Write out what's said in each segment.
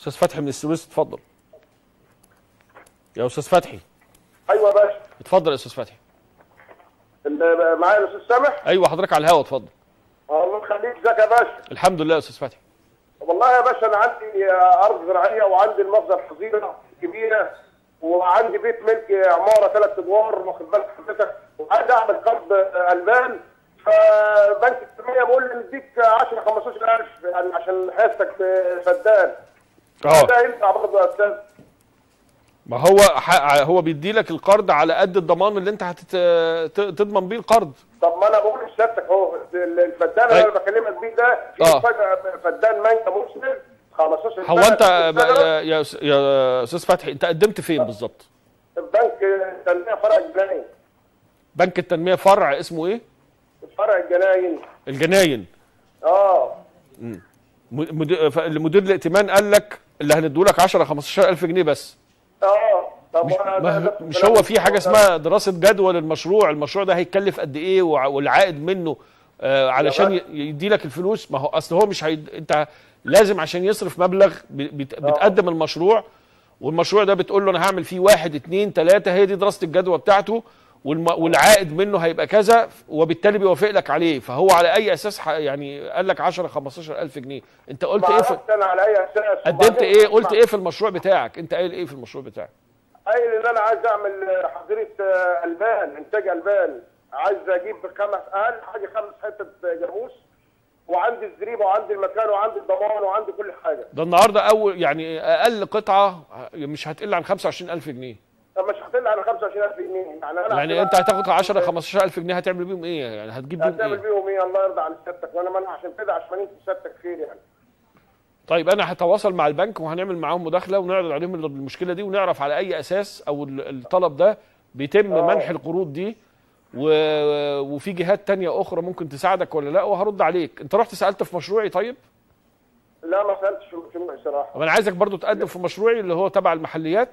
استاذ فتحي من السويس اتفضل يا استاذ فتحي ايوه يا باشا اتفضل يا استاذ فتحي ال- معايا الاستاذ سامح ايوه حضرتك على الهوا اتفضل الله يخليك ازيك يا باشا الحمد لله يا استاذ فتحي والله يا باشا انا عندي آه، ارض زراعيه وعندي المخزن حظيره كبيره وعندي بيت ملك عماره ثلاث ادوار واخد بالك حضرتك وعايز اعمل قرض آه، البان فبنك التنميه بيقول لي نديك 10 15000 يعني عشان حياتك فدان اه ده ينفع برضه يا استاذ ما هو ح- هو بيدي لك القرض على قد الضمان اللي انت هتضمن بيه القرض طب ما انا بقول لسيادتك اهو الفدان اللي أي. انا بكلمك بيه ده في آه. فجأة فدان مانجا مسلم 15 هو انت سنة يا يا أس- يا استاذ فتحي انت قدمت فين بالظبط بنك تنميه فرع الجناين بنك التنميه فرع اسمه ايه فرع الجناين الجناين اه م- مد- ف- المدير الائتمان قال لك اللي هنديه لك 10 15000 جنيه بس اه طب مش, وأنا- ما ده- مش هو في حاجه اسمها دراسه جدوى للمشروع المشروع ده هيتكلف قد ايه وع- والعائد منه آه علشان ي- يدي لك الفلوس ما هو اصل هو مش هيد... انت لازم عشان يصرف مبلغ ب- بت... بتقدم المشروع والمشروع ده بتقول له انا هعمل فيه واحد اتنين تلاته هي دي دراسه الجدوى بتاعته والم... والعائد منه هيبقى كذا وبالتالي بيوافق لك عليه فهو على اي اساس ح... يعني قال لك 10 15000 جنيه انت قلت ما ايه في... عرفت انا على اي اساس قدمت وبعدين ايه قلت اسمع، ايه في المشروع بتاعك انت قايل ايه في المشروع بتاعك قايل ان انا عايز اعمل آه، حظيره آه، البان انتاج البان عايز اجيب خمس اقل حاجه خمس حتت جاموس وعندي الزريبه وعندي المكان وعندي الضمان وعندي كل حاجه ده النهارده اول يعني اقل قطعه مش هتقل عن 25000 جنيه طب مش هتطلع على 25000 جنيه يعني انا يعني عشان انت هتاخد 10 آه، 15000 جنيه هتعمل بيهم ايه يعني هتجيب بيهم هتعمل ايه بيهم ايه الله يرضى عن سيادتك وانا منع عشان كده عشان انت سيادتك خير يعني طيب انا هتواصل مع البنك وهنعمل معاهم مداخله ونعرض عليهم المشكله دي ونعرف على اي اساس او ال- الطلب ده بيتم آه. منح القروض دي و... وفي جهات تانية اخرى ممكن تساعدك ولا لا وهرد عليك انت رحت سالت في مشروعي طيب لا ما سالتش في المشروع صراحه طب انا عايزك برضو تقدم في مشروعي اللي هو تبع المحليات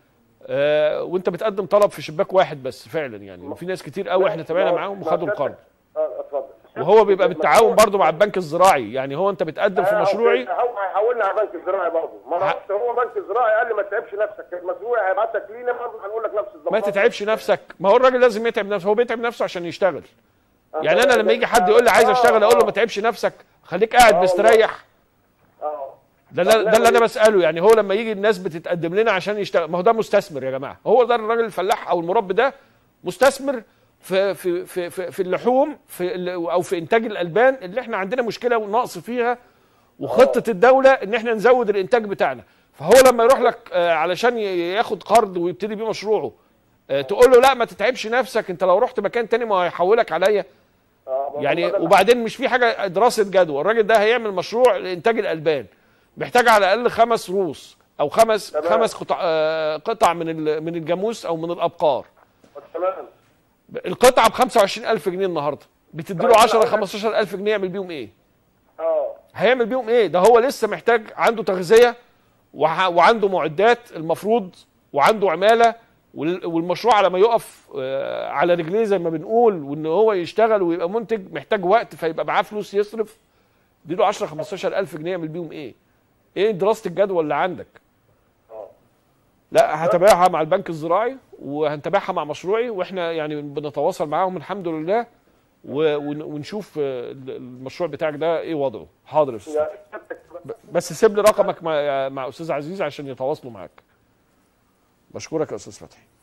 آه وانت بتقدم طلب في شباك واحد بس فعلا يعني وفي ناس كتير قوي احنا تابعنا ما- معاهم ما وخدوا سيادتك- القرض اه اتفضل وهو بيبقى بالتعاون برضو مع البنك الزراعي يعني هو انت بتقدم في آه، مشروعي هو هيحولنا على بنك الزراعي برضه ما انا ه- رحت هو بنك الزراعي قال لي ما تتعبش نفسك المشروع هيبعتك لينا برضه هنقول لك نفس الضمان ما تتعبش نفسك ما هو الراجل لازم يتعب نفسه هو بيتعب نفسه عشان يشتغل يعني انا لما يجي حد يقول لي عايز اشتغل اقول له ما تتعبش نفسك خليك قاعد آه، مستريح اه ده اللي ده اللي انا بساله يعني هو لما يجي الناس بتتقدم لنا عشان يشتغل ما هو ده مستثمر يا جماعه هو ده الراجل الفلاح او المربي ده مستثمر في في في في, في اللحوم في ال- او في انتاج الالبان اللي احنا عندنا مشكله ونقص فيها وخطه الدوله ان احنا نزود الانتاج بتاعنا فهو لما يروح لك آه، علشان ي- ياخد قرض ويبتدي بيه مشروعه آه، تقول له لا ما تتعبش نفسك انت لو رحت مكان تاني ما هو هيحولك عليا اه يعني وبعدين مش في حاجه دراسه جدوى الراجل ده هيعمل مشروع لانتاج الالبان محتاج على الاقل خمس روس او خمس تمام. خمس قطع آه، قطع من ال- من الجاموس او من الابقار تمام القطعه ب 25000 جنيه النهارده بتدي له طيب، 10 أنا- 15000 جنيه يعمل بيهم ايه اه هيعمل بيهم ايه ده هو لسه محتاج عنده تغذيه وع- وعنده معدات المفروض وعنده عماله وال- والمشروع على ما يقف آه، على رجليه زي ما بنقول وان هو يشتغل ويبقى منتج محتاج وقت فيبقى معاه فلوس يصرف دي له 10 15000 جنيه يعمل بيهم ايه؟ ايه دراسه الجدوى اللي عندك؟ لا هتابعها مع البنك الزراعي وهنتابعها مع مشروعي واحنا يعني بنتواصل معاهم الحمد لله و- ون- ونشوف آه، المشروع بتاعك ده ايه وضعه حاضر يا استاذ يا سيادتك بس سيب لي رقمك مع مع استاذ عزيز عشان يتواصلوا معاك بشكرك يا استاذ فتحي